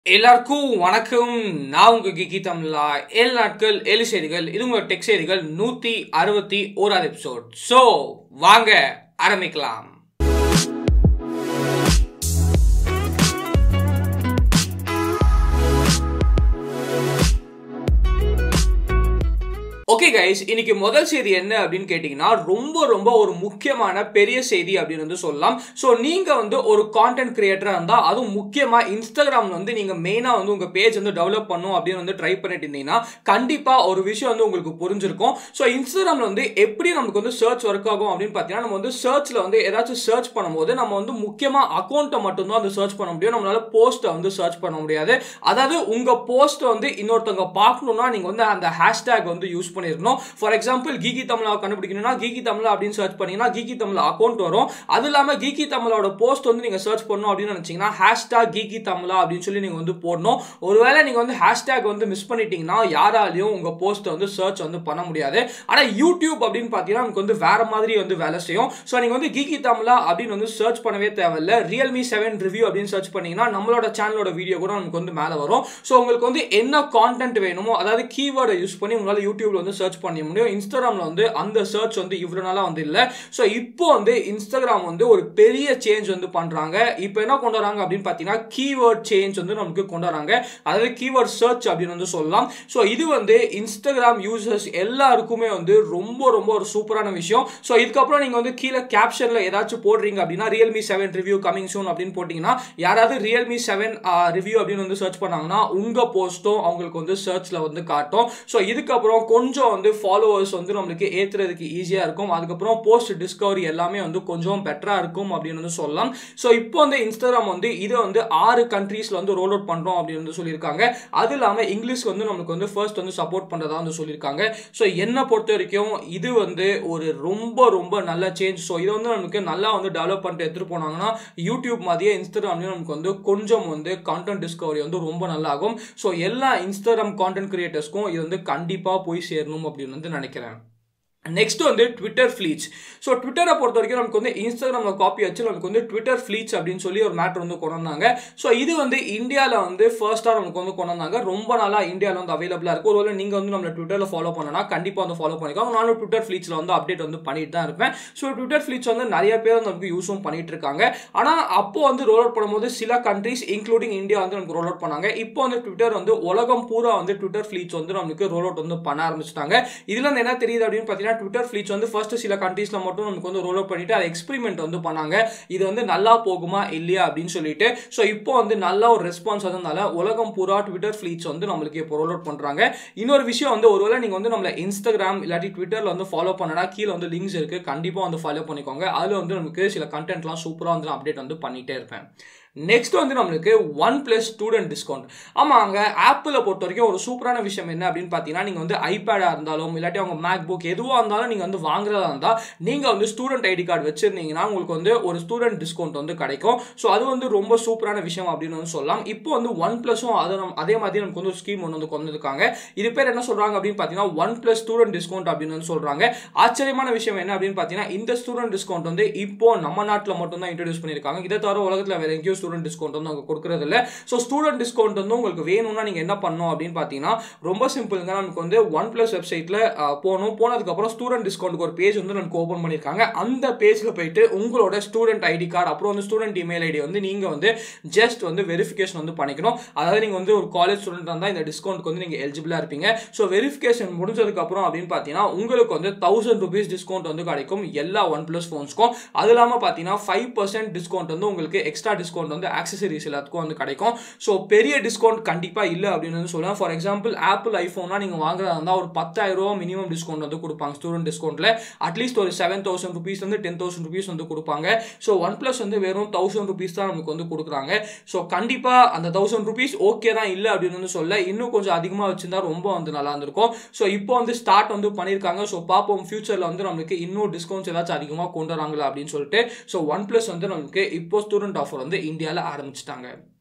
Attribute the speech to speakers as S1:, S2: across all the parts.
S1: எல்லாருக்கும் வணக்கம் நான் உங்க கிகி தமிழா ஏழு நாட்கள் ஏழு செய்திகள் இது உங்க டெக் செய்திகள் நூத்தி அறுபத்தி ஓராது எபிசோட் சோ வாங்க ஆரம்பிக்கலாம் ஓகே கைஸ் இன்னைக்கு முதல் செய்தி என்ன அப்படின்னு கேட்டிங்கன்னா ரொம்ப ரொம்ப ஒரு முக்கியமான பெரிய செய்தி அப்படின்னு வந்து சொல்லலாம் ஸோ நீங்கள் வந்து ஒரு கான்டென்ட் கிரியேட்டராக இருந்தால் அதுவும் முக்கியமாக இன்ஸ்டாகிராமில் வந்து நீங்கள் மெயினாக வந்து உங்கள் பேஜ் வந்து டெவலப் பண்ணும் அப்படின்னு வந்து ட்ரை பண்ணிட்டு இருந்தீங்கன்னா கண்டிப்பாக ஒரு விஷயம் வந்து உங்களுக்கு புரிஞ்சிருக்கும் ஸோ இன்ஸ்டாகிராமில் வந்து எப்படி நமக்கு வந்து சர்ச் ஒர்க் ஆகும் அப்படின்னு பார்த்தீங்கன்னா நம்ம வந்து சர்ச்சில் வந்து ஏதாச்சும் சர்ச் பண்ணும்போது நம்ம வந்து முக்கியமாக அக்கௌண்ட்டை மட்டும்தான் வந்து சர்ச் பண்ண முடியும் நம்மளால போஸ்ட்டை வந்து சர்ச் பண்ண முடியாது அதாவது உங்கள் போஸ்ட்டை வந்து இன்னொருத்தவங்க பார்க்கணுன்னா நீங்கள் வந்து அந்த ஹேஷ்டேக் வந்து யூஸ் பண்ணிருக்கணும் ஃபார் எக்ஸாம்பிள் கீகி தமிழா கண்டுபிடிக்கணும்னா கீகி தமிழா அப்படின்னு சர்ச் பண்ணீங்கன்னா கீகி தமிழ் அக்கௌண்ட் வரும் அது இல்லாமல் கீகி தமிழோட போஸ்ட் வந்து நீங்கள் சர்ச் பண்ணணும் அப்படின்னு நினச்சிங்கன்னா ஹேஷ்டாக் கீகி தமிழா அப்படின்னு சொல்லி நீங்கள் வந்து போடணும் ஒருவேளை நீங்கள் வந்து ஹேஷ்டேக் வந்து மிஸ் பண்ணிட்டீங்கன்னா யாராலையும் உங்கள் போஸ்ட்டை வந்து சர்ச் வந்து பண்ண முடியாது ஆனால் யூடியூப் அப்படின்னு பார்த்தீங்கன்னா நமக்கு வந்து வேற மாதிரி வந்து வேலை செய்யும் ஸோ நீங்கள் வந்து கீகி தமிழா அப்படின்னு வந்து சர்ச் பண்ணவே தேவையில்ல ரியல்மி செவன் ரிவ்யூ அப்படின்னு சர்ச் பண்ணீங்கன்னா நம்மளோட சேனலோட வீடியோ கூட நமக்கு வந்து மேலே வரும் ஸோ உங்களுக்கு வந்து என்ன கான்டென்ட் வேணுமோ அதாவது கீவேர்டை யூஸ் பண்ணி உங்களால் யூடியூப்ல வந்து சர்ச் பண்ண முடியும் இன்ஸ்டாகிராமில் வந்து அந்த சர்ச் வந்து இவ்வளோ நாளாக வந்து இல்லை ஸோ இப்போ வந்து இன்ஸ்டாகிராம் வந்து ஒரு பெரிய சேஞ்ச் வந்து பண்ணுறாங்க இப்போ என்ன கொண்டு வராங்க அப்படின்னு பார்த்தீங்கன்னா கீவேர்ட் சேஞ்ச் வந்து நமக்கு கொண்டு வராங்க அதாவது கீவேர்ட் சர்ச் அப்படின்னு வந்து சொல்லலாம் ஸோ இது வந்து இன்ஸ்டாகிராம் யூசர்ஸ் எல்லாருக்குமே வந்து ரொம்ப ரொம்ப ஒரு சூப்பரான விஷயம் ஸோ இதுக்கப்புறம் நீங்கள் வந்து கீழே கேப்ஷனில் ஏதாச்சும் போடுறீங்க அப்படின்னா Realme seven review coming soon அப்படின்னு போட்டிங்கன்னா யாராவது ரியல்மி செவன் ரிவ்யூ அப்படின்னு வந்து சர்ச் பண்ணாங்கன்னா உங்கள் போஸ்ட்டும் அவங்களுக்கு வந்து சர்ச்சில் வந்து காட்டும் ஸோ இதுக்கப்புறம் கொஞ்சம் வந்து ஃபாலோவர்ஸ் வந்து நம்மளுக்கு ஏற்றுறதுக்கு ஈஸியாக இருக்கும் அதுக்கப்புறம் போஸ்ட் டிஸ்கவரி எல்லாமே வந்து கொஞ்சம் பெட்டராக இருக்கும் அப்படின்னு வந்து சொல்லலாம் ஸோ இப்போ வந்து இன்ஸ்டாகிராம் வந்து இதை வந்து ஆறு கண்ட்ரீஸில் வந்து ரோல் அவுட் பண்ணுறோம் அப்படின்னு வந்து சொல்லியிருக்காங்க அது இல்லாமல் இங்கிலீஷ் வந்து நம்மளுக்கு வந்து ஃபர்ஸ்ட் வந்து சப்போர்ட் பண்ணுறதா வந்து சொல்லியிருக்காங்க ஸோ என்னை பொறுத்த வரைக்கும் இது வந்து ஒரு ரொம்ப ரொம்ப நல்ல சேஞ்ச் ஸோ இதை வந்து நமக்கு நல்லா வந்து டெவலப் பண்ணிட்டு எடுத்துகிட்டு போனாங்கன்னா யூடியூப் மாதிரியே இன்ஸ்டாகிராம்லேயும் நமக்கு வந்து கொஞ்சம் வந்து கான்டென்ட் டிஸ்கவரி வந்து ரொம்ப நல்லாகும் ஸோ எல்லா இன்ஸ்டாகிராம் கான்டென்ட் கிரியேட்டர்ஸ்க்கும் இது வந்து கண்டிப்பாக போய் சேரணும் அப்படின்னு வந்து நினைக்கிறேன் நெக்ஸ்ட் வந்து ட்விட்டர் ஃப்ளீச் ஸோ ட்விட்டரை பொறுத்த வரைக்கும் நமக்கு வந்து இன்ஸ்டாகிராமில் காப்பி வச்சு நமக்கு வந்து ட்விட்டர் ஃப்ளீச் அப்படின்னு சொல்லி ஒரு மேட்ரு வந்து கொண்டு வந்தாங்க ஸோ இது வந்து இந்தியாவில் வந்து ஃபர்ஸ்ட்டாக நமக்கு வந்து கொண்டு வந்தாங்க ரொம்ப நாளாக இந்தியாவில் வந்து அவைலபிளாக இருக்கும் ஒருவேளை நீங்கள் வந்து நம்மளை ட்விட்டரில் ஃபாலோ பண்ணனா கண்டிப்பாக வந்து ஃபாலோ பண்ணிக்கோங்க நானும் ட்விட்டர் ஃப்ளீச்சில் வந்து அப்டேட் வந்து பண்ணிட்டு தான் இருப்பேன் ஸோ ட்விட்டர் ஃப்ளீச் வந்து நிறைய பேர் வந்து நமக்கு யூஸும் பண்ணிட்டு இருக்காங்க ஆனால் அப்போ வந்து ரோல் அவுட் பண்ணும்போது சில கண்ட்ரீஸ் இன்க்ளூடிங் இந்தியா வந்து நமக்கு ரோல் அவுட் பண்ணாங்க இப்போ வந்து ட்விட்டர் வந்து உலகம் பூரா வந்து ட்விட்டர் ஃப்ளீச் வந்து நமக்கு ரோல் அவுட் வந்து பண்ண ஆரம்பிச்சிட்டாங்க இதுல இருந்து என்ன தெரியுது அப்படின்னு பார்த்தீங்கன்னா ட்விட்டர் ஃப்ளீச் வந்து ஃபர்ஸ்ட் சில கண்ட்ரீஸ்ல மட்டும் நமக்கு வந்து ரோல் அவுட் பண்ணிட்டு அதை எக்ஸ்பெரிமெண்ட் வந்து பண்ணாங்க இது வந்து நல்லா போகுமா இல்லையா அப்படின்னு சொல்லிட்டு ஸோ இப்போ வந்து நல்ல ஒரு ரெஸ்பான்ஸ் வந்ததுனால உலகம் பூரா ட்விட்டர் ஃப்ளீட்ஸ் வந்து நம்மளுக்கு இப்போ ரோல் அவுட் பண்றாங்க இன்னொரு விஷயம் வந்து ஒருவேளை நீங்க வந்து நம்மள இன்ஸ்டாகிராம் இல்லாட்டி ட்விட்டர்ல வந்து ஃபாலோ பண்ணனா கீழே வந்து லிங்க்ஸ் இருக்கு கண்டிப்பா வந்து ஃபாலோ பண்ணிக்கோங்க அதுல வந்து நமக்கு சில கண்டென்ட்லாம் சூப்பராக வந்து அப்டேட் வந்து பண்ணிட்டே இருப்பேன் நெக்ஸ்ட் வந்து நம்மளுக்கு ஒன் பிளஸ் ஸ்டூடெண்ட் டிஸ்கவுண்ட் ஆமாங்க ஆப்பிளை பொறுத்த வரைக்கும் ஒரு சூப்பரான விஷயம் என்ன அப்படின்னு பார்த்தீங்கன்னா நீங்கள் வந்து ஐபேடாக இருந்தாலும் இல்லாட்டி அவங்க மேக் புக் எதுவாக இருந்தாலும் நீங்கள் வந்து வாங்குறதா இருந்தால் நீங்கள் வந்து ஸ்டூடெண்ட் ஐடி கார்டு வச்சுருந்தீங்கன்னா உங்களுக்கு வந்து ஒரு ஸ்டூடெண்ட் டிஸ்கவுண்ட் வந்து கிடைக்கும் ஸோ அது வந்து ரொம்ப சூப்பரான விஷயம் அப்படின்னு வந்து சொல்லலாம் இப்போ வந்து ஒன் ப்ளஸும் அதை நம்ம அதே மாதிரி நமக்கு வந்து ஒரு ஸ்கீம் ஒன்று வந்து கொண்டு வந்திருக்காங்க இது பேர் என்ன சொல்கிறாங்க அப்படின்னு பார்த்தீங்கன்னா ஒன் ப்ளஸ் ஸ்டூடெண்ட் டிஸ்கவுண்ட் அப்படின்னு வந்து சொல்கிறாங்க ஆச்சரியமான விஷயம் என்ன அப்படின்னு பார்த்தீங்கன்னா இந்த ஸ்டூடெண்ட் டிஸ்கவுண்ட் வந்து இப்போ நம்ம நாட்டில் மட்டும் தான் இன்ட்ரடியூஸ் பண்ணியிருக்காங்க இதை தவிர உலகத்தில் வேற எங்கேயும் ஸ்டூடெண்ட் டிஸ்கவுண்ட் வந்து அவங்க கொடுக்குறது இல்லை ஸோ ஸ்டூடெண்ட் டிஸ்கவுண்ட் வந்து உங்களுக்கு வேணும்னா நீங்கள் என்ன பண்ணணும் அப்படின்னு பார்த்தீங்கன்னா ரொம்ப சிம்பிளுங்க நமக்கு வந்து ஒன் ப்ளஸ் வெப்சைட்டில் போகணும் போனதுக்கப்புறம் ஸ்டூடெண்ட் டிஸ்கவுண்ட்க்கு ஒரு பேஜ் வந்து நமக்கு ஓப்பன் பண்ணியிருக்காங்க அந்த பேஜில் போயிட்டு உங்களோட ஸ்டூடெண்ட் ஐடி கார்டு அப்புறம் வந்து ஸ்டூடெண்ட் இமெயில் ஐடி வந்து நீங்கள் வந்து ஜஸ்ட் வந்து வெரிஃபிகேஷன் வந்து பண்ணிக்கணும் அதாவது நீங்கள் வந்து ஒரு காலேஜ் ஸ்டூடெண்ட் இருந்தால் இந்த டிஸ்கவுண்ட்க்கு வந்து நீங்கள் எலிஜிபிளாக இருப்பீங்க ஸோ வெரிஃபிகேஷன் முடிஞ்சதுக்கப்புறம் அப்படின்னு பார்த்தீங்கன்னா உங்களுக்கு வந்து தௌசண்ட் ருபீஸ் டிஸ்கவுண்ட் வந்து கிடைக்கும் எல்லா ஒன் ப்ளஸ் ஃபோன்ஸ்க்கும் அது இல்லாமல் பார்த்தீங்கன்னா ஃபைவ் பர்சன்ட் டிஸ்கவுண்ட் வந்து உங்களுக்கு எக்ஸ்ட்ரா டிஸ்கவுண்ட் வந்து ஆக்சசரிஸ் எல்லாத்துக்கும் வந்து கிடைக்கும் ஸோ பெரிய டிஸ்கவுண்ட் கண்டிப்பாக இல்லை அப்படின்னு வந்து சொல்லலாம் ஃபார் எக்ஸாம்பிள் ஆப்பிள் ஐஃபோன்லாம் நீங்கள் வாங்குறதா இருந்தால் ஒரு பத்தாயிரம் ரூபா மினிமம் டிஸ்கவுண்ட் வந்து கொடுப்பாங்க ஸ்டூடெண்ட் டிஸ்கவுண்ட்டில் அட்லீஸ்ட் ஒரு செவன் தௌசண்ட் ருபீஸ் வந்து டென் தௌசண்ட் ருபீஸ் வந்து கொடுப்பாங்க ஸோ ஒன் ப்ளஸ் வந்து வெறும் தௌசண்ட் ருபீஸ் தான் நமக்கு வந்து கொடுக்குறாங்க ஸோ கண்டிப்பாக அந்த தௌசண்ட் ருபீஸ் ஓகே தான் இல்லை அப்படின்னு வந்து சொல்ல இன்னும் கொஞ்சம் அதிகமாக வச்சிருந்தா ரொம்ப வந்து நல்லா இருந்திருக்கும் ஸோ இப்போ வந்து ஸ்டார்ட் வந்து பண்ணியிருக்காங்க ஸோ பார்ப்போம் ஃபியூச்சரில் வந்து நம்மளுக்கு இன்னும் டிஸ்கவுண்ட்ஸ் ஏதாச்சும் அதிகமாக கொண்டு வராங்களா அப்படின்னு சொல்லிட்டு ஸோ ஒன் ப்ளஸ் வந்து நமக்கு இப்போ ஸ்டூடெண்ட் ஆஃபர் வந்து இந்தியாவில் ஆரம்பிச்சிட்டாங்க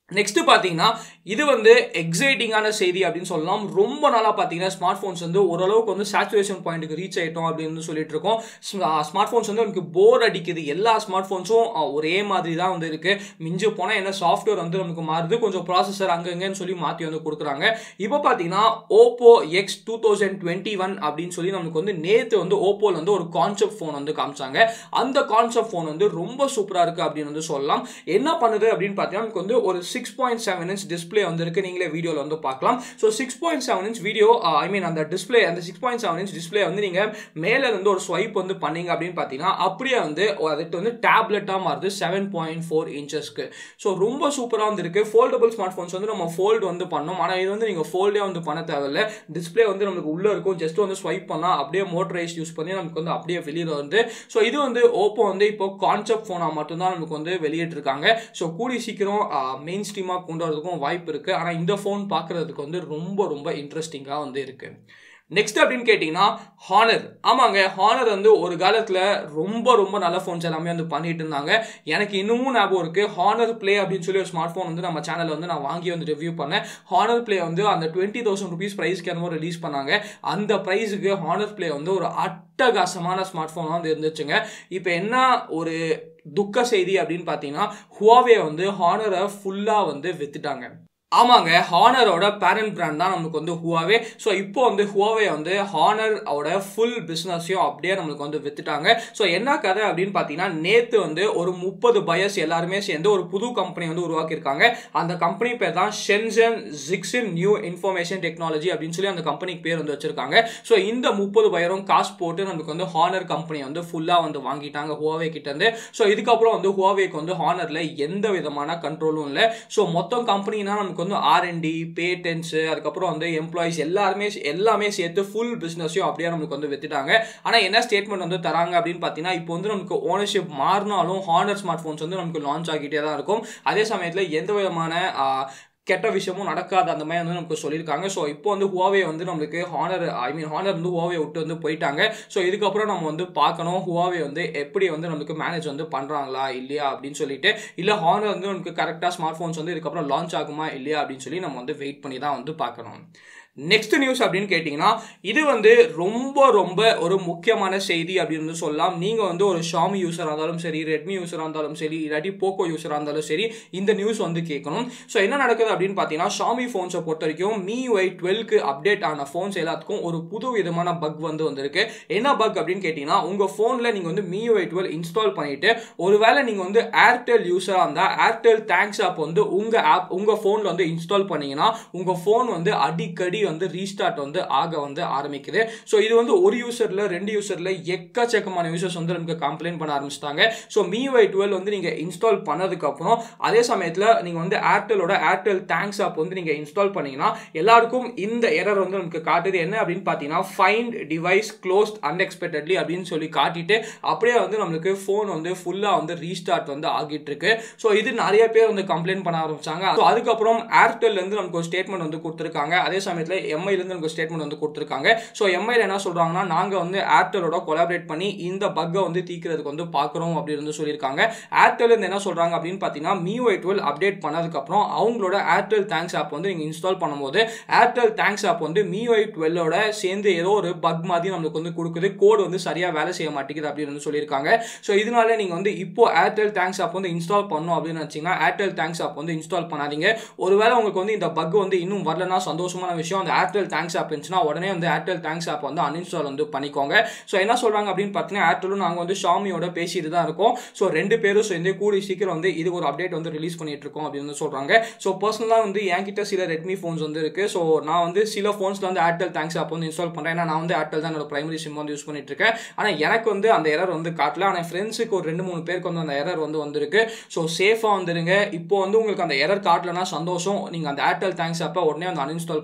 S1: நெக்ஸ்ட் பார்த்தீங்கன்னா இது வந்து எக்ஸைட்டிங்கான செய்தி அப்படின்னு சொல்லலாம் ரொம்ப நாளாக பார்த்தீங்கன்னா ஸ்மார்ட் ஃபோன்ஸ் வந்து ஓரளவுக்கு வந்து சேச்சுரேஷன் பாயிண்ட்டுக்கு ரீச் ஆகிட்டோம் அப்படின்னு சொல்லிட்டு இருக்கோம் ஸ்மார்ட் ஃபோன்ஸ் வந்து நமக்கு போர் அடிக்குது எல்லா ஸ்மார்ட் ஃபோன்ஸும் ஒரே மாதிரி தான் வந்து இருக்கு மிஞ்சு போனால் என்ன சாஃப்ட்வேர் வந்து நமக்கு மாறுது கொஞ்சம் ப்ராசஸர் அங்கங்கன்னு சொல்லி மாற்றி வந்து கொடுக்குறாங்க இப்போ பார்த்தீங்கன்னா Oppo X two thousand twenty one அப்படின்னு சொல்லி நமக்கு வந்து நேற்று வந்து ஓப்போவில் வந்து ஒரு கான்செப்ட் ஃபோன் வந்து காமிச்சாங்க அந்த கான்செப்ட் ஃபோன் வந்து ரொம்ப சூப்பராக இருக்குது அப்படின்னு வந்து சொல்லலாம் என்ன பண்ணுது அப்படின்னு பார்த்தீங்கன்னா நமக்கு வந்து ஒரு six point seven inch display வந்துருக்கு நீங்களே வீடியோவில் வந்து பார்க்கலாம் so six point seven inch video I mean அந்த டிஸ்பிளே அந்த six point seven inch display வந்து நீங்கள் மேலே இருந்து ஒரு ஸ்வைப் வந்து பண்ணீங்க அப்படின்னு பார்த்தீங்கன்னா அப்படியே வந்து அதுக்கு வந்து டேப்லெட்டாக மாறுது செவன் பாயிண்ட் ஃபோர் இன்ச்சஸ்க்கு ஸோ ரொம்ப சூப்பராக வந்து இருக்கு ஃபோல்டபுள் ஸ்மார்ட் ஃபோன்ஸ் வந்து நம்ம ஃபோல்டு வந்து பண்ணோம் ஆனால் இது வந்து நீங்கள் ஃபோல்டே வந்து பண்ண தேவையில்ல டிஸ்பிளே வந்து நமக்கு உள்ளே இருக்கும் ஜஸ்ட் வந்து ஸ்வைப் பண்ணால் அப்படியே மோட்டரைஸ் யூஸ் பண்ணி நமக்கு வந்து அப்படியே வெளியில் வந்து ஸோ இது வந்து ஓப்போ வந்து இப்போ கான்செப்ட் ஃபோனாக மட்டும்தான் நமக்கு வந்து வெளியிட்டிருக்காங்க ஸோ கூடி சீக்கிரம் மெயின் ஸ்ட்ரீமாக கொண்டு வரதுக்கும் வாய்ப்பு இருக்குது ஆனால் இந்த ஃபோன் பார்க்குறதுக்கு வந்து ரொம்ப ரொம்ப இன்ட்ரெஸ்டிங்காக வந்து இருக்குது நெக்ஸ்ட் அப்படின்னு கேட்டிங்கன்னா ஹானர் ஆமாங்க ஹானர் வந்து ஒரு காலத்தில் ரொம்ப ரொம்ப நல்ல ஃபோன்ஸ் எல்லாமே வந்து பண்ணிட்டு இருந்தாங்க எனக்கு இன்னமும் ஞாபகம் இருக்குது ஹானர் ப்ளே அப்படின்னு சொல்லி ஒரு ஸ்மார்ட் ஃபோன் வந்து நம்ம சேனலில் வந்து நான் வாங்கி வந்து ரிவ்யூ பண்ணேன் ஹானர் ப்ளே வந்து அந்த டுவெண்ட்டி தௌசண்ட் ருபீஸ் ப்ரைஸ்க்கு என்னமோ ரிலீஸ் பண்ணாங்க அந்த ப்ரைஸுக்கு ஹானர் ப்ளே வந்து ஒரு அட்டகாசமான ஸ்மார்ட் ஃபோனாக வந்து இருந்துச்சுங்க இப்போ என்ன ஒரு துக்க செய்தி அப்படின்னு பார்த்தீங்கன்னா ஹுவாவே வந்து ஹானரை ஃபுல்லாக வந்து வித்துட்டாங்க ஆமாங்க ஹானரோட பேரண்ட் பிராண்ட் தான் நமக்கு வந்து ஹுவாவே ஸோ இப்போ வந்து ஹுவாவே வந்து ஹானரோட ஃபுல் பிஸ்னஸையும் அப்படியே நம்மளுக்கு வந்து வித்துட்டாங்க ஸோ என்ன கதை அப்படின்னு பார்த்தீங்கன்னா நேற்று வந்து ஒரு முப்பது பயஸ் எல்லாருமே சேர்ந்து ஒரு புது கம்பெனி வந்து உருவாக்கியிருக்காங்க அந்த கம்பெனி பேர் தான் Shenzhen Zhixin new information technology அப்படின்னு சொல்லி அந்த கம்பெனிக்கு பேர் வந்து வச்சிருக்காங்க ஸோ இந்த முப்பது பயரும் காசு போட்டு நமக்கு வந்து ஹானர் கம்பெனி வந்து ஃபுல்லாக வந்து வாங்கிட்டாங்க ஹுவாவே கிட்ட இருந்து ஸோ இதுக்கப்புறம் வந்து ஹுவாவேக்கு வந்து ஹானரில் எந்த விதமான கண்ட்ரோலும் இல்லை ஸோ மொத்தம் கம்பெனினா நமக்கு வந்து ஆர்என்டி பேட்டன்ஸு அதுக்கப்புறம் வந்து எம்ப்ளாயிஸ் எல்லாருமே எல்லாமே சேர்த்து ஃபுல் பிஸ்னஸையும் அப்படியே நமக்கு வந்து வித்துட்டாங்க ஆனால் என்ன ஸ்டேட்மெண்ட் வந்து தராங்க அப்படின்னு பார்த்தீங்கன்னா இப்போ வந்து நமக்கு ஓனர்ஷிப் மாறினாலும் ஹானர் ஸ்மார்ட் ஃபோன்ஸ் வந்து நமக்கு லான்ச் ஆகிட்டே தான் இருக்கும் அதே சமயத்தில் எந்த விதமான கெட்ட விஷயமும் நடக்காது அந்த மாதிரி வந்து நமக்கு சொல்லியிருக்காங்க ஸோ இப்போ வந்து ஹுவாவே வந்து நம்மளுக்கு ஹானர் ஐ மீன் ஹானர் வந்து ஹுவாவே விட்டு வந்து போயிட்டாங்க ஸோ இதுக்கப்புறம் நம்ம வந்து பார்க்கணும் ஹுவாவே வந்து எப்படி வந்து நமக்கு மேனேஜ் வந்து பண்ணுறாங்களா இல்லையா அப்படின்னு சொல்லிட்டு இல்லை ஹானர் வந்து நமக்கு கரெக்டாக ஸ்மார்ட் ஃபோன்ஸ் வந்து இதுக்கப்புறம் லான்ச் ஆகுமா இல்லையா அப்படின்னு சொல்லி நம்ம வந்து வெயிட் பண்ணி தான் வந்து பார்க்கணும் நெக்ஸ்ட் நியூஸ் அப்படின்னு கேட்டிங்கன்னா இது வந்து ரொம்ப ரொம்ப ஒரு முக்கியமான செய்தி அப்படின்னு வந்து சொல்லலாம் நீங்கள் வந்து ஒரு ஷாமி யூஸராக இருந்தாலும் சரி ரெட்மி யூஸராக இருந்தாலும் சரி இல்லாட்டி போக்கோ யூஸராக இருந்தாலும் சரி இந்த நியூஸ் வந்து கேட்கணும் ஸோ என்ன நடக்குது அப்படின்னு பார்த்தீங்கன்னா ஷாமி ஃபோன்ஸை பொறுத்த வரைக்கும் மீ ஒய் டுவெல்க்கு அப்டேட் ஆன ஃபோன்ஸ் எல்லாத்துக்கும் ஒரு புது விதமான பக் வந்து வந்திருக்கு என்ன பக் அப்படின்னு கேட்டிங்கன்னா உங்கள் ஃபோனில் நீங்கள் வந்து மீ ஒய் டுவெல் இன்ஸ்டால் பண்ணிவிட்டு ஒருவேளை நீங்கள் வந்து ஏர்டெல் யூஸராக இருந்தால் ஏர்டெல் தேங்க்ஸ் ஆப் வந்து உங்கள் ஆப் உங்கள் ஃபோனில் வந்து இன்ஸ்டால் பண்ணீங்கன்னா உங்கள் ஃபோன் வந்து அடிக்கடி வந்து ரீஸ்டார்ட் வந்து ஆக வந்து ஆரம்பிக்குது ஸோ இது வந்து ஒரு யூசரில் ரெண்டு யூசரில் எக்கச்சக்கமான யூசர்ஸ் வந்து நமக்கு கம்ப்ளைண்ட் பண்ண ஆரம்பிச்சிட்டாங்க ஸோ மிஒய் டுவெல் வந்து நீங்கள் இன்ஸ்டால் பண்ணதுக்கப்புறம் அதே சமயத்தில் நீங்கள் வந்து ஏர்டெலோட ஏர்டெல் தேங்க்ஸ் ஆப் வந்து நீங்கள் இன்ஸ்டால் பண்ணீங்கன்னா எல்லாருக்கும் இந்த எரர் வந்து நமக்கு காட்டுது என்ன அப்படின்னு பார்த்தீங்கன்னா ஃபைண்ட் டிவைஸ் க்ளோஸ்ட் அன்எக்ஸ்பெக்டட்லி அப்படின்னு சொல்லி காட்டிட்டு அப்படியே வந்து நம்மளுக்கு ஃபோன் வந்து ஃபுல்லாக வந்து ரீஸ்டார்ட் வந்து ஆகிட்டு இருக்கு ஸோ இது நிறைய பேர் வந்து கம்ப்ளைண்ட் பண்ண ஆரம்பிச்சாங்க ஸோ அதுக்கப்புறம் ஏர்டெல்லேருந்து நமக்கு ஒரு ஸ்டேட்மெண்ட் வந்து கொடுத்துருக்காங்க அதே சமயத்தில் எம்ஐலேருந்து நமக்கு ஸ்டேட்மெண்ட் வந்து கொடுத்துருக்காங்க ஸோ எம்ஐல என்ன சொல்கிறாங்கன்னா நாங்கள் வந்து ஏர்டெலோட கொலாபரேட் பண்ணி இந்த பக்கை வந்து தீக்கிறதுக்கு வந்து பார்க்குறோம் அப்படின்னு வந்து சொல்லியிருக்காங்க ஏர்டெல்லேருந்து என்ன சொல்கிறாங்க அப்படின்னு பார்த்தீங்கன்னா மியூஐ டுவெல் அப்டேட் பண்ணதுக்கப்புறம் அவங்களோட ஏர்டெல் தேங்க்ஸ் ஆப் வந்து நீங்கள் இன்ஸ்டால் பண்ணும்போது ஏர்டெல் தேங்க்ஸ் ஆப் வந்து மியூஐ டுவெல்லோட சேர்ந்து ஏதோ ஒரு பக் மாதிரி நம்மளுக்கு வந்து கொடுக்குது கோடு வந்து சரியாக வேலை செய்ய மாட்டேங்குது அப்படின்னு வந்து சொல்லியிருக்காங்க ஸோ இதனால நீங்கள் வந்து இப்போ ஏர்டெல் தேங்க்ஸ் ஆப் வந்து இன்ஸ்டால் பண்ணணும் அப்படின்னு நினச்சிங்கன்னா ஏர்டெல் தேங்க்ஸ் ஆப் வந்து இன்ஸ்டால் பண்ணாதீங்க ஒருவேளை உங்களுக்கு வந்து இந்த பக் வந்து இன்னும் வரலன்னா சந்தோஷமான விஷயம் அந்த ஏர்டெல் தேங்க்ஸ் ஆப் இருந்துச்சுன்னா உடனே வந்து ஏர்டெல் தேங்க்ஸ் ஆப் வந்து அன்இன்ஸ்டால் வந்து பண்ணிக்கோங்க ஸோ என்ன சொல்கிறாங்க அப்படின்னு பார்த்தீங்கன்னா ஏர்டெலும் நாங்கள் வந்து ஷாமியோட பேசிட்டு தான் இருக்கோம் ஸோ ரெண்டு பேரும் சேர்ந்து கூடி சீக்கிரம் வந்து இது ஒரு அப்டேட் வந்து ரிலீஸ் பண்ணிட்டு இருக்கோம் அப்படின்னு வந்து சொல்கிறாங்க ஸோ பர்சனலாக வந்து என்கிட்ட சில ரெட்மி ஃபோன்ஸ் வந்து இருக்குது ஸோ நான் வந்து சில ஃபோன்ஸில் வந்து ஏர்டெல் தேங்க்ஸ் ஆப் வந்து இன்ஸ்டால் பண்ணுறேன் ஏன்னா நான் வந்து ஏர்டெல் தான் என்னோட பிரைமரி சிம் வந்து யூஸ் பண்ணிட்டு இருக்கேன் ஆனால் எனக்கு வந்து அந்த எரர் வந்து காட்டல ஆனால் ஃப்ரெண்ட்ஸுக்கு ஒரு ரெண்டு மூணு பேருக்கு வந்து அந்த எரர் வந்து வந்திருக்கு ஸோ சேஃபாக வந்துருங்க இப்போ வந்து உங்களுக்கு அந்த எரர் காட்டலனா சந்தோஷம் நீங்கள் அந்த ஏர்டெல் தேங்க்ஸ் ஆப்பை உடனே வந்து அன்இன்ஸ்டால் பண்ணிக்கோங்க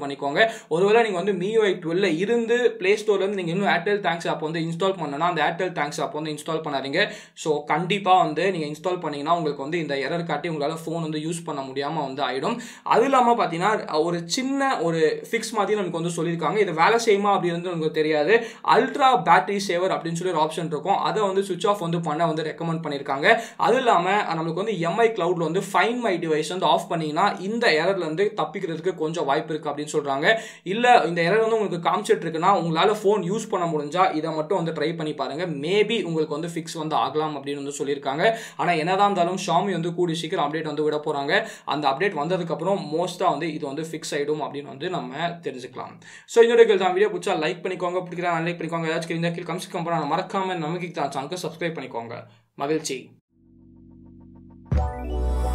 S1: ஒருவேளை நீங்கள் வந்து மியூஐ டுவெல்ல இருந்து ப்ளே ஸ்டோர்லேருந்து நீங்கள் இன்னும் ஏர்டெல் தேங்க்ஸ் ஆப் வந்து இன்ஸ்டால் பண்ணனா அந்த ஏர்டெல் தேங்க்ஸ் ஆப் வந்து இன்ஸ்டால் பண்ணாதீங்க ஸோ கண்டிப்பாக வந்து நீங்கள் இன்ஸ்டால் பண்ணீங்கன்னா உங்களுக்கு வந்து இந்த எரர் காட்டி உங்களால் ஃபோன் வந்து யூஸ் பண்ண முடியாமல் வந்து ஆகிடும் அது இல்லாமல் பார்த்தீங்கன்னா ஒரு சின்ன ஒரு ஃபிக்ஸ் மாதிரி நமக்கு வந்து சொல்லியிருக்காங்க இது வேலை செய்யுமா அப்படின்னு நமக்கு தெரியாது அல்ட்ரா பேட்டரி சேவர் அப்படின்னு சொல்லி ஒரு ஆப்ஷன் இருக்கும் அதை வந்து சுவிச் ஆஃப் வந்து பண்ண வந்து ரெக்கமெண்ட் பண்ணியிருக்காங்க அது இல்லாமல் நம்மளுக்கு வந்து எம்ஐ கிளவுட்ல வந்து ஃபைன் மை டிவைஸ் வந்து ஆஃப் பண்ணீங்கன்னா இந்த எரர்ல இருந்து தப்பிக்கிறதுக்கு கொஞ்சம் வாய்ப்பு இருக்கு அப்படின்னு சொல்றாங்க இல்ல இந்த எரர் வந்து உங்களுக்கு காமிச்சிட்டு இருக்குன்னா உங்களால ஃபோன் யூஸ் பண்ண முடிஞ்சா இதை மட்டும் வந்து ட்ரை பண்ணி பாருங்க மேபி உங்களுக்கு வந்து ஃபிக்ஸ் வந்து ஆகலாம் அப்படின்னு வந்து சொல்லியிருக்காங்க ஆனா என்னதான் இருந்தாலும் ஷாமி வந்து கூடி சீக்கிரம் அப்டேட் வந்து விட போறாங்க அந்த அப்டேட் வந்ததுக்கப்புறம் மோஸ்டா வந்து இது வந்து ஃபிக்ஸ் ஆயிடும் அப்படின்னு வந்து நம்ம தெரிஞ்சுக்கலாம் ஸோ இன்னொரு கேள்வி தான் வீடியோ பிடிச்சா லைக் பண்ணிக்கோங்க பிடிக்கிறா லைக் பண்ணிக்கோங்க ஏதாச்சும் இருந்தால் கீழே கம்ஸ் கம்பெனி மறக்காம நமக்கு தான் சேனலுக்கு சப்ஸ்கிரைப் பண்ணிக்கோங்க மகிழ்ச்சி